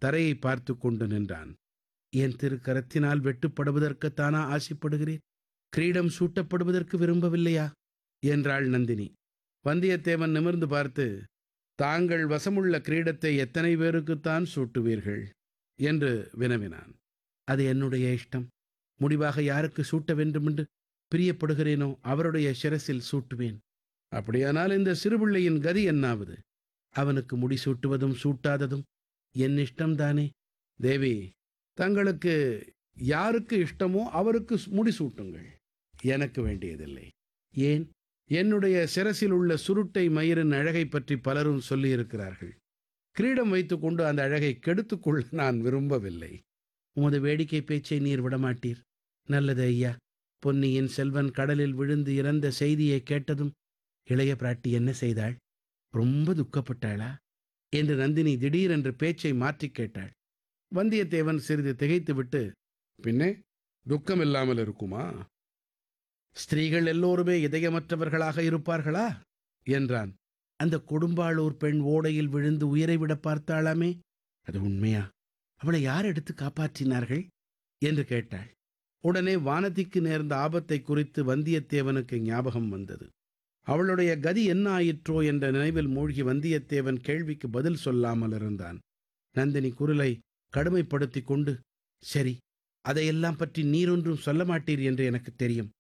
தரையை பார்த்து கொண்டு நின்றான் என் திருக்கரத்தினால் வெட்டுப்படுவதற்குத்தானா ஆசைப்படுகிறேன் கிரீடம் சூட்டப்படுவதற்கு விரும்பவில்லையா என்றாள் நந்தினி வந்தியத்தேவன் நிமிர்ந்து பார்த்து தாங்கள் வசமுள்ள கிரீடத்தை எத்தனை பேருக்குத்தான் சூட்டுவீர்கள் என்று வினவினான் அது என்னுடைய இஷ்டம் முடிவாக யாருக்கு சூட்ட வேண்டுமென்று பிரியப்படுகிறேனோ அவருடைய சிரசில் சூட்டுவேன் அப்படியானால் இந்த சிறுபிள்ளையின் கதி என்னாவது அவனுக்கு முடி சூட்டுவதும் சூட்டாததும் என் இஷ்டம்தானே தேவி தங்களுக்கு யாருக்கு இஷ்டமோ அவருக்கு முடி சூட்டுங்கள் எனக்கு வேண்டியதில்லை ஏன் என்னுடைய சிரசில் உள்ள சுருட்டை மயிரின் அழகை பற்றி பலரும் சொல்லியிருக்கிறார்கள் கிரீடம் வைத்துக்கொண்டு அந்த அழகை கெடுத்துக்கொள்ள நான் விரும்பவில்லை உமது வேடிக்கை பேச்சை நீர் விடமாட்டீர் நல்லது ஐயா பொன்னியின் செல்வன் கடலில் விழுந்து இறந்த செய்தியை கேட்டதும் இளைய பிராட்டி என்ன செய்தாள் ரொம்ப துக்கப்பட்டாளா என்று நந்தினி திடீரென்று பேச்சை மாற்றிக் கேட்டாள் வந்தியத்தேவன் சிறிது திகைத்துவிட்டு பின்னே துக்கம் இல்லாமல் இருக்குமா ஸ்திரீகள் எல்லோருமே இதயமற்றவர்களாக இருப்பார்களா என்றான் அந்த கொடும்பாளூர் பெண் ஓடையில் விழுந்து உயிரை விட பார்த்தாளாமே அது உண்மையா அவளை யார் எடுத்து காப்பாற்றினார்கள் என்று கேட்டாள் உடனே வானதிக்கு நேர்ந்த ஆபத்தை குறித்து வந்தியத்தேவனுக்கு ஞாபகம் வந்தது அவளுடைய கதி என்ன ஆயிற்றோ என்ற நினைவில் மூழ்கி வந்தியத்தேவன் கேள்விக்கு பதில் சொல்லாமல் இருந்தான் நந்தினி குரலை கடுமைப்படுத்திக் கொண்டு சரி அதையெல்லாம் பற்றி நீரொன்றும் சொல்ல மாட்டீர் என்று எனக்கு தெரியும்